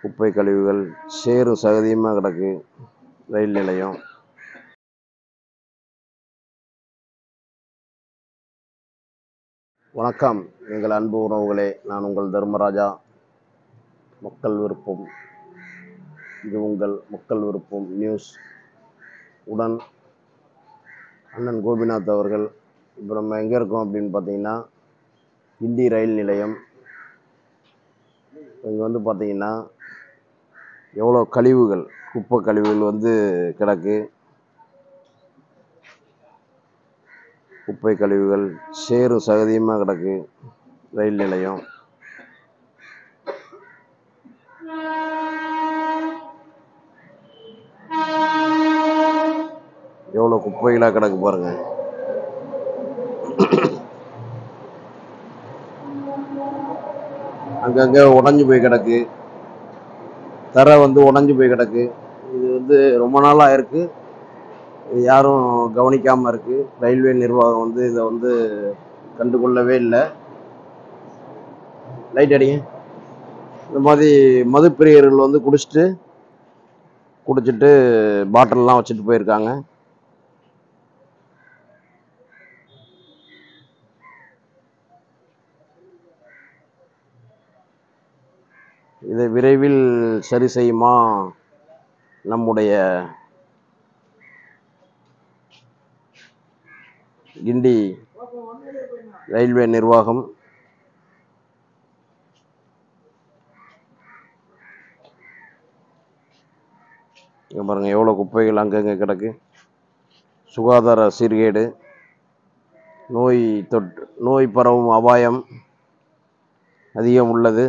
குப்பை கழிவுகள் சேரும் சகதியுமாக கிடக்கு ரயில் நிலையம் வணக்கம் எங்கள் அன்பு உறவுகளே நான் உங்கள் தர்மராஜா மக்கள் விருப்பம் இது உங்கள் மக்கள் விருப்பம் நியூஸ் உடன் அண்ணன் கோபிநாத் அவர்கள் இப்போ நம்ம எங்கே இருக்கோம் அப்படின்னு பார்த்தீங்கன்னா கிண்டி ரயில் நிலையம் இங்கே வந்து பார்த்தீங்கன்னா எவ்வளோ கழிவுகள் குப்பை கழிவுகள் வந்து கிடக்கு குப்பை கழிவுகள் சேரும் சகதியுமாக கிடக்கு ரயில் நிலையம் எவ்வளோ குப்பைகளாக கிடக்கு பாருங்க அங்கங்கே உடஞ்சி போய் கிடக்கு தரை வந்து உடஞ்சி போய் கிடக்கு இது வந்து ரொம்ப நாளாக இருக்கு இது யாரும் கவனிக்காமல் இருக்கு ரயில்வே நிர்வாகம் வந்து இதை வந்து கண்டுகொள்ளவே இல்லை லைட் அடிங்க இந்த மாதிரி மதுப்பிரியர்கள் வந்து குடிச்சிட்டு குடிச்சிட்டு பாட்டில்லாம் வச்சுட்டு போயிருக்காங்க இதை விரைவில் சரி செய்யுமா நம்முடைய கிண்டி ரயில்வே நிர்வாகம் இங்க பாருங்க எவ்வளோ குப்பைகள் அங்கங்கே கிடக்கு சுகாதார சீர்கேடு நோய் தொற்று நோய் பரவும் அபாயம் அதிகம் உள்ளது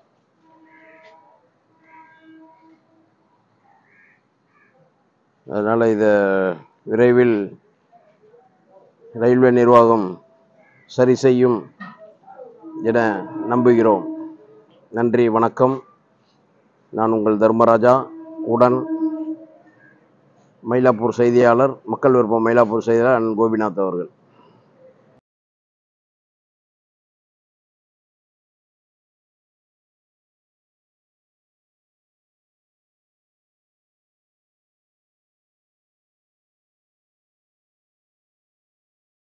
அதனால் இதை விரைவில் ரயில்வே நிர்வாகம் சரி செய்யும் என நம்புகிறோம் நன்றி வணக்கம் நான் உங்கள் தர்மராஜா உடன் மயிலாப்பூர் செய்தியாளர் மக்கள் விருப்பம் மயிலாப்பூர் செய்தியாளர் அண்ணன் கோபிநாத் அவர்கள்